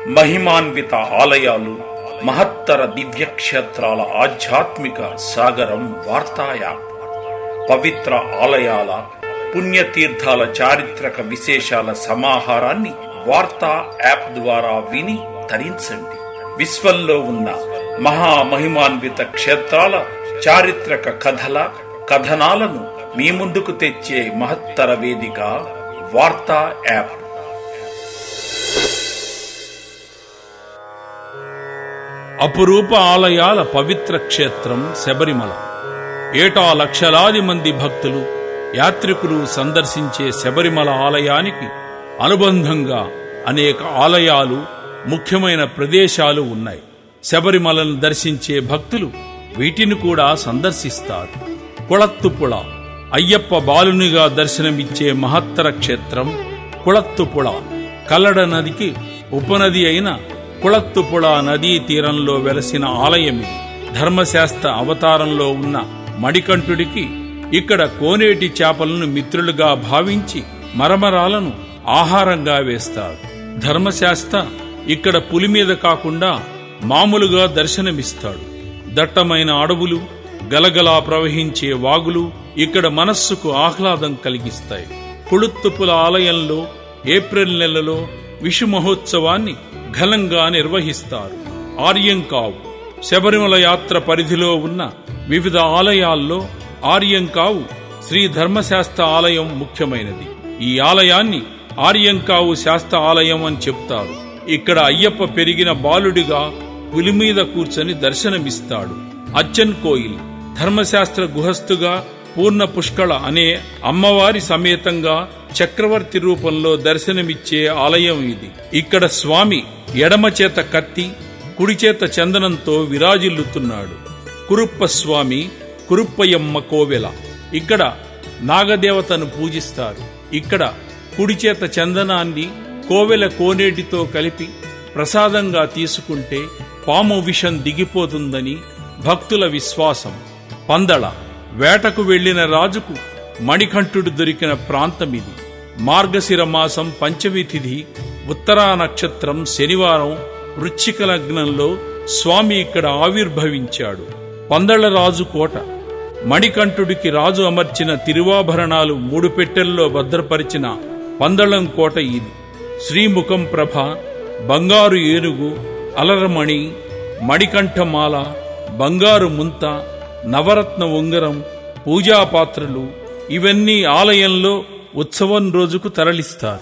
మహిమాన్విత ఆలయాలు మహత్తర దివ్యక్షేత్రాల ఆధ్యాత్మిక సాగరం వార్తా యాప్ పవిత్ర ఆలయాల పుణ్యతీర్థాల చారిత్రక విశేషాల సమాహారాన్ని వార్తా యాప్ ద్వారా విని తరించండి విశ్వంలో ఉన్న మహామహిమాన్విత క్షేత్రాల చారిత్రక కథల కథనాలను మీ ముందుకు తెచ్చే మహత్తర వేదిక వార్తా యాప్ అపురూప ఆలయాల పవిత్ర క్షేత్రం శబరిమల ఏటా లక్షలాది మంది భక్తులు యాత్రికులు సందర్శించే శబరిమల ఆలయానికి అనుబంధంగా అనేక ఆలయాలు ముఖ్యమైన ప్రదేశాలు ఉన్నాయి శబరిమలను దర్శించే భక్తులు వీటిని కూడా సందర్శిస్తారు కుళత్తుపుళ అయ్యప్ప బాలునిగా దర్శనమిచ్చే మహత్తర క్షేత్రం కుళత్తుపుళ కల్లడ నదికి ఉపనది అయిన కుళత్తుపుళ నదీ తీరంలో వెలసిన ఆలయమిది ధర్మశాస్త్ర అవతారంలో ఉన్న మణికంఠుడికి ఇక్కడ కోనేటి చేపలను మిత్రులుగా భావించి మరమరాలను ఆహారంగా వేస్తారు ధర్మశాస్త్ర ఇక్కడ పులి మీద కాకుండా మామూలుగా దర్శనమిస్తాడు దట్టమైన అడవులు గలగలా ప్రవహించే వాగులు ఇక్కడ మనస్సుకు ఆహ్లాదం కలిగిస్తాయి కుళుత్తుపుల ఆలయంలో ఏప్రిల్ నెలలో విషు మహోత్సవాన్ని ఘనంగా నిర్వహిస్తారు ఆర్యంకావు శబరిమల యాత్ర పరిధిలో ఉన్న వివిధ ఆలయాల్లో ఆర్యంకావు శ్రీ ధర్మశాస్త్ర ఆలయం ముఖ్యమైనది ఈ ఆలయాన్ని ఆర్యంకావు శాస్త్ర ఆలయం అని చెప్తారు ఇక్కడ అయ్యప్ప పెరిగిన బాలుడిగా పులి మీద కూర్చొని దర్శనమిస్తాడు అచ్చన్ కోయిల్ ధర్మశాస్త్ర గుహస్థుగా పూర్ణ పుష్కళ అనే అమ్మవారి సమేతంగా చక్రవర్తి రూపంలో దర్శనమిచ్చే ఆలయం ఇది ఇక్కడ స్వామి ఎడమ చేత కత్తి కుడి చేత చందనంతో విరాజిల్లుతున్నాడు కురుప్ప స్వామి కురుప్పయమ్మ కోవెల ఇక్కడ నాగదేవతను పూజిస్తారు ఇక్కడ కుడి చేత చందనాన్ని కోవెల కోనేటితో కలిపి ప్రసాదంగా తీసుకుంటే పాము విషం దిగిపోతుందని భక్తుల విశ్వాసం పందళ వేటకు వెళ్లిన రాజుకు మణికంఠుడు దొరికిన ప్రాంతమిది మార్గశిర మాసం పంచమి తిథి ఉత్తరా నక్షత్రం శనివారం వృశ్చిక లగ్నంలో స్వామి ఇక్కడ ఆవిర్భవించాడు పందళరాజు కోట మణికంఠుడికి రాజు అమర్చిన తిరువాభరణాలు మూడు పెట్టెల్లో భద్రపరిచిన పందళం కోట ఇది శ్రీముఖం ప్రభ బంగారు ఏనుగు అలరమణి మణికంఠమాల బంగారు ముంత నవరత్న ఉంగరం పూజాపాత్రలు ఇవన్నీ ఆలయంలో ఉత్సవం రోజుకు తరలిస్తారు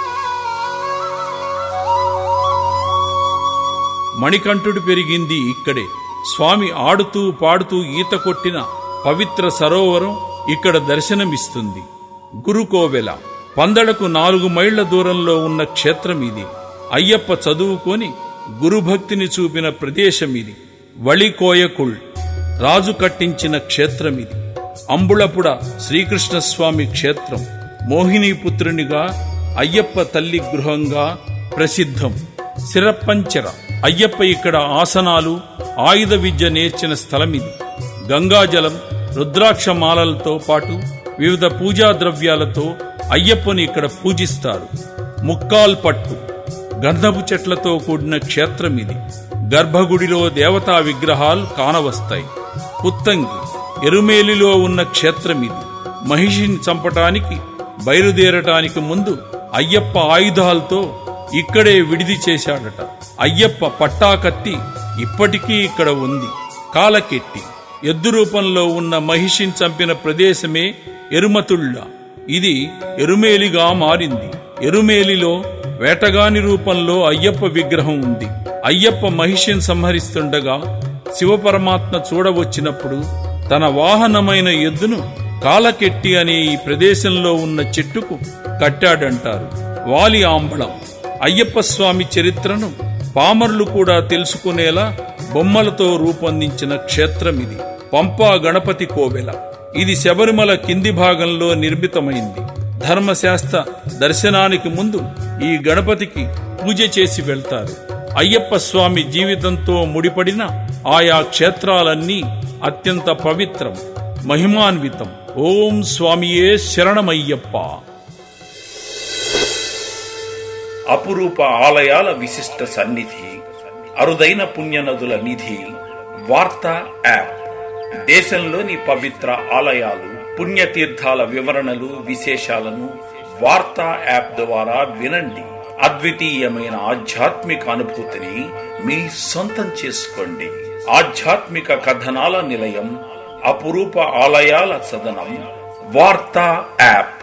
మణికంఠుడు పెరిగింది ఇక్కడే స్వామి ఆడుతూ పాడుతూ ఈత కొట్టిన పవిత్ర సరోవరం ఇక్కడ దర్శనమిస్తుంది గురుకోవెల పందడకు నాలుగు మైళ్ల దూరంలో ఉన్న క్షేత్రం ఇది అయ్యప్ప చదువుకొని గురుభక్తిని చూపిన ప్రదేశం ఇది వళికోయకుళ్ రాజు కట్టించిన క్షేత్రమిది అంబుళపుడ శ్రీకృష్ణస్వామి క్షేత్రం మోహినీపుత్రునిగా అయ్యప్ప తల్లి గృహంగా ప్రసిద్ధం సిరప్పంచెర అయ్యప్ప ఇక్కడ ఆసనాలు ఆయుధ విద్య నేర్చిన స్థలమిది గంగాజలం రుద్రాక్ష మాలలతో పాటు వివిధ పూజా ద్రవ్యాలతో అయ్యప్పని ఇక్కడ పూజిస్తారు ముక్కాల్ పట్టు గంధపు చెట్లతో కూడిన క్షేత్రం ఇది గర్భగుడిలో దేవతా విగ్రహాలు కానవస్తాయి పుత్తంగి ఎరుమేలిలో ఉన్న క్షేత్రం ఇది మహిషిని చంపటానికి బయలుదేరటానికి ముందు అయ్యప్ప ఆయుధాలతో ఇక్కడే విడిది చేశాడట అయ్యప్ప పట్టాకత్తి ఇప్పటికీ ఇక్కడ ఉంది కాలకెట్టి ఎద్దు రూపంలో ఉన్న మహిషిని చంపిన ప్రదేశమే ఎరుమతుళ్ళ ఇది ఎరుమేలిగా మారింది ఎరుమేలిలో వేటగాని రూపంలో అయ్యప్ప విగ్రహం ఉంది అయ్యప్ప మహిషిని సంహరిస్తుండగా శివపరమాత్మ చూడవచ్చినప్పుడు తన వాహనమైన ఎద్దును కాలకెట్టి అనే ఈ ప్రదేశంలో ఉన్న చెట్టుకు కట్టాడంటారు వాలి ఆంబళం అయ్యప్ప స్వామి చరిత్రను పామర్లు కూడా తెలుసుకునేలా బొమ్మలతో రూపొందించిన క్షేత్రం ఇది పంపా గణపతి కోవెల ఇది శబరిమల కింది భాగంలో నిర్మితమైంది ధర్మశాస్త్ర దర్శనానికి ముందు ఈ గణపతికి పూజ చేసి వెళ్తారు అయ్యప్ప స్వామి జీవితంతో ముడిపడిన ఆయా క్షేత్రాలన్నీ అత్యంత పవిత్రం మహిమాన్వితం ఓం స్వామియే శరణమయ్యప్ప అపురూప ఆలయాల విశిష్ట సన్నిధి అరుదైన పుణ్యనదుల నిధి వార్తా యాప్ దేశంలోని పవిత్ర ఆలయాలు పుణ్యతీర్థాల వివరణలు విశేషాలను వార్తా యాప్ ద్వారా వినండి అద్వితీయమైన ఆధ్యాత్మిక అనుభూతిని మీ సొంతం చేసుకోండి ఆధ్యాత్మిక కథనాల నిలయం అపురూప ఆలయాల సదనం వార్తా యాప్